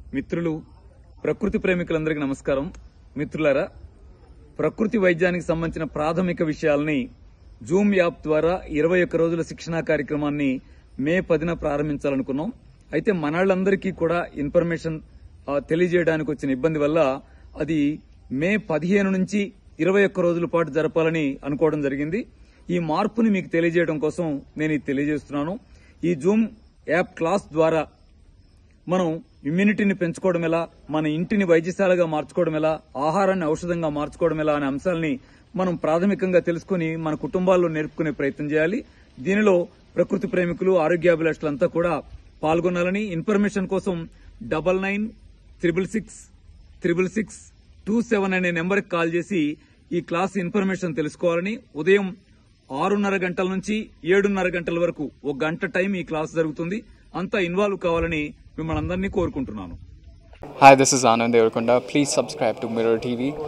మిత్రులు ప్రకృతి ప్రేమికులందరికీ నమస్కారం మిత్రులారా ప్రకృతి వైద్యానికి సంబంధించిన ప్రాథమిక విషయాల్ని జూమ్ యాప్ ద్వారా ఇరవై ఒక్క రోజుల శిక్షణా కార్యక్రమాన్ని మే పదిన ప్రారంభించాలనుకున్నాం అయితే మనాళ్ళందరికీ కూడా ఇన్ఫర్మేషన్ ఆ, తెలియజేయడానికి వచ్చిన ఇబ్బంది వల్ల అది మే పదిహేను నుంచి ఇరవై ఒక్క రోజుల పాటు జరపాలని అనుకోవడం జరిగింది ఈ మార్పుని మీకు తెలియజేయడం కోసం నేను ఇది తెలియజేస్తున్నాను ఈ జూమ్ యాప్ క్లాస్ ద్వారా మనం ఇమ్యూనిటీని పెంచుకోవడం ఎలా మన ఇంటిని వైద్యశాలగా మార్చుకోవడం ఎలా ఆహారాన్ని ఔషధంగా మార్చుకోవడం ఎలా అనే అంశాలని మనం ప్రాథమికంగా తెలుసుకుని మన కుటుంబాల్లో నేర్పుకునే ప్రయత్నం చేయాలి దీనిలో ప్రకృతి ప్రేమికులు ఆరోగ్యాభిలాషులంతా కూడా పాల్గొనాలని ఇన్ఫర్మేషన్ కోసం double nine triple six triple six two seven అనే నెంబర్కి కాల్ చేసి ఈ క్లాస్ ఇన్ఫర్మేషన్ తెలుసుకోవాలని ఉదయం ఆరున్నర గంటల నుంచి ఏడున్నర గంటల వరకు ఒక గంట టైం ఈ క్లాస్ జరుగుతుంది అంతా ఇన్వాల్వ్ కావాలని మిమ్మల్ని అందరినీ కోరుకుంటున్నాను Hi, this is Anand Devarkonda. Please subscribe to Mirror TV.